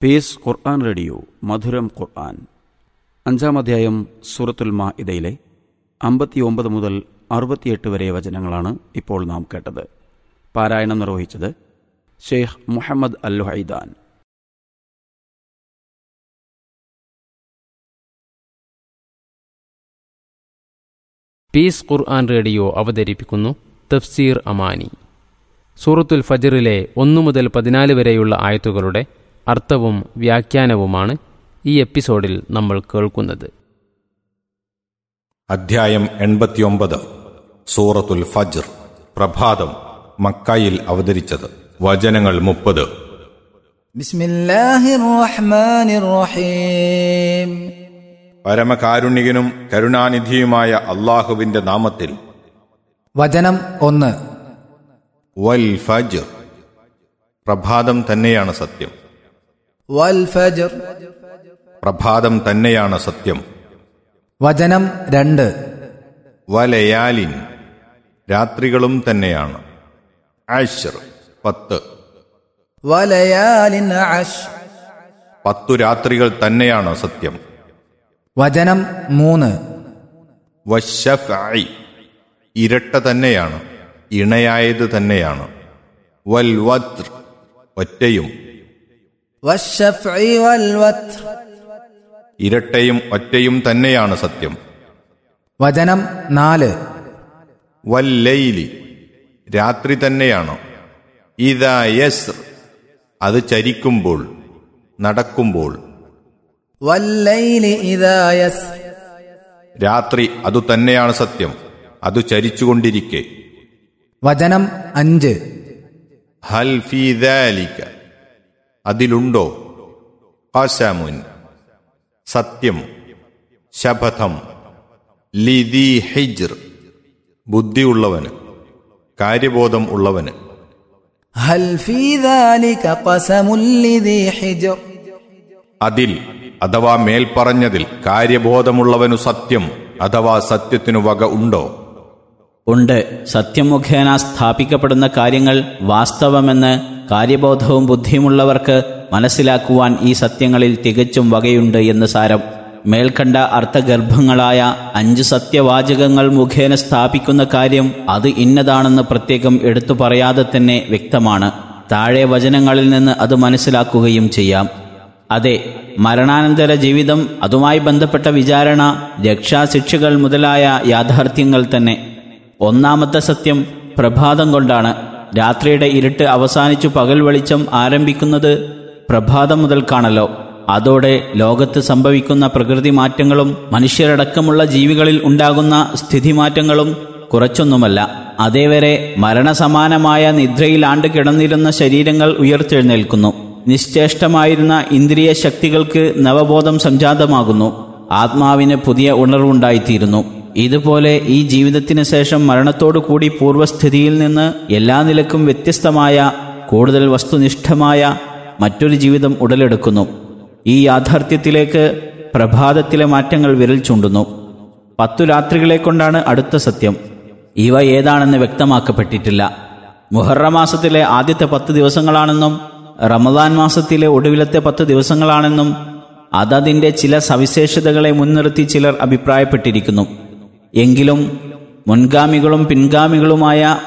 pace ഖുർആൻ radio മധുരം ഖുർആൻ അഞ്ചാം അധ്യായം സൂറത്തുൽ മാ ഇതയിലെ അമ്പത്തിയൊമ്പത് മുതൽ അറുപത്തിയെട്ട് വരെ വചനങ്ങളാണ് ഇപ്പോൾ നാം കേട്ടത് പാരായണം നിർവഹിച്ചത് Sheikh Muhammad Al Haidan peace Quran radio അവതരിപ്പിക്കുന്നു തഫ്സീർ അമാനി സൂറത്തുൽ ഫജറിലെ ഒന്നു മുതൽ പതിനാല് വരെയുള്ള ആയത്തുകളുടെ അർത്ഥവും വ്യാഖ്യാനവുമാണ് ഈ എപ്പിസോഡിൽ നമ്മൾ കേൾക്കുന്നത് അധ്യായം എൺപത്തിയൊമ്പത് സൂറത്തുൽ ഫജ്ർ പ്രഭാതം മക്കായിൽ അവതരിച്ചത് വചനങ്ങൾ മുപ്പത് بسم الله الرحمن الرحيم പരമകാരുണികനും കരുണാനിധിയുമായ അള്ളാഹുവിന്റെ നാമത്തിൽ വചനം ഒന്ന് വൽ ഫജ്ർ പ്രഭാതം തന്നെയാണ് സത്യം വൽഫജർ പ്രഭാതം തന്നെയാണ് സത്യം വചനം രണ്ട് വലയാലിൻ രാത്രികളും തന്നെയാണ് അശ്ർ പത്ത് വലയാലിൻ അഷ് പത്തു രാത്രികൾ തന്നെയാണ് സത്യം വചനം മൂന്ന് വശഫ്ഇ ഇരട്ട തന്നെയാണ് ഇണയായത് തന്നെയാണ് വൽ വത്ർ ഒറ്റയും والشفع والوتر ഇരട്ടയും ഒറ്റയും തന്നെയാണ് സത്യം വചനം നാല് വല്ലൈലി രാത്രി തന്നെയാണ് ഇതാ യസ് അത് ചരിക്കുമ്പോൾ നടക്കുമ്പോൾ والليل إذا يس രാത്രി അതു തന്നെയാണ് സത്യം അത് ചരിച്ചുകൊണ്ടിരിക്കെ വചനം അഞ്ച് ഹൽ ഫീ ദാലിക അതിലുണ്ടോ ഖസമുൻ സത്യം ശപഥം ലിദി ഹിജ്ർ ബുദ്ധിയുള്ളവന് കാര്യബോധം ഉള്ളവന് هل في ذلك قسم لذي حجر അതിൽ അഥവാ മേൽപ്പറഞ്ഞതിൽ കാര്യബോധമുള്ളവനു സത്യം അഥവാ സത്യത്തിനു വക ഉണ്ടോ ഉണ്ട് സത്യം മുഖേന സ്ഥാപിക്കപ്പെടുന്ന കാര്യങ്ങൾ വാസ്തവമെന്ന് കാര്യബോധവും ബുദ്ധിയുമുള്ളവർക്ക് മനസ്സിലാക്കുവാൻ ഈ സത്യങ്ങളിൽ തികച്ചും വകയുണ്ട് എന്ന് സാരം മേൽക്കണ്ട അർത്ഥഗർഭങ്ങളായ അഞ്ച് സത്യവാചകങ്ങൾ മുഖേന സ്ഥാപിക്കുന്ന കാര്യം അത് ഇന്നതാണെന്ന് പ്രത്യേകം എടുത്തു പറയാതെ തന്നെ വ്യക്തമാണ് താഴെ വചനങ്ങളിൽ നിന്ന് അത് മനസ്സിലാക്കുകയും ചെയ്യാം അതെ മരണാനന്തര ജീവിതം അതുമായി ബന്ധപ്പെട്ട വിചാരണ രക്ഷാശിക്ഷകൾ മുതലായ യാഥാർത്ഥ്യങ്ങൾ തന്നെ ഒന്നാമത്തെ സത്യം പ്രഭാതം കൊണ്ടാണ് രാത്രിയുടെ ഇരുട്ട് അവസാനിച്ചു പകൽ വെളിച്ചം ആരംഭിക്കുന്നത് പ്രഭാതം മുതൽക്കാണല്ലോ അതോടെ ലോകത്ത് സംഭവിക്കുന്ന പ്രകൃതി മാറ്റങ്ങളും മനുഷ്യരടക്കമുള്ള ജീവികളിൽ ഉണ്ടാകുന്ന സ്ഥിതിമാറ്റങ്ങളും കുറച്ചൊന്നുമല്ല അതേവരെ മരണസമാനമായ നിദ്രയിൽ ആണ്ട് കിടന്നിരുന്ന ശരീരങ്ങൾ ഉയർത്തെഴുന്നേൽക്കുന്നു നിശ്ചേഷ്ടമായിരുന്ന ഇന്ദ്രിയ ശക്തികൾക്ക് നവബോധം സംജാതമാകുന്നു ആത്മാവിന് പുതിയ ഉണർവുണ്ടായിത്തീരുന്നു ഇതുപോലെ ഈ ജീവിതത്തിന് ശേഷം മരണത്തോടു കൂടി പൂർവ്വസ്ഥിതിയിൽ നിന്ന് എല്ലാ നിലക്കും വ്യത്യസ്തമായ കൂടുതൽ വസ്തുനിഷ്ഠമായ മറ്റൊരു ജീവിതം ഉടലെടുക്കുന്നു ഈ യാഥാർത്ഥ്യത്തിലേക്ക് പ്രഭാതത്തിലെ മാറ്റങ്ങൾ വിരൽ ചൂണ്ടുന്നു പത്തു രാത്രികളെ കൊണ്ടാണ് അടുത്ത സത്യം ഇവ ഏതാണെന്ന് വ്യക്തമാക്കപ്പെട്ടിട്ടില്ല മുഹറ മാസത്തിലെ ആദ്യത്തെ പത്ത് ദിവസങ്ങളാണെന്നും റമദാൻ മാസത്തിലെ ഒടുവിലത്തെ പത്ത് ദിവസങ്ങളാണെന്നും അതതിൻ്റെ ചില സവിശേഷതകളെ മുൻനിർത്തി ചിലർ അഭിപ്രായപ്പെട്ടിരിക്കുന്നു എങ്കിലും മുൻഗാമികളും പിൻഗാമികളുമായ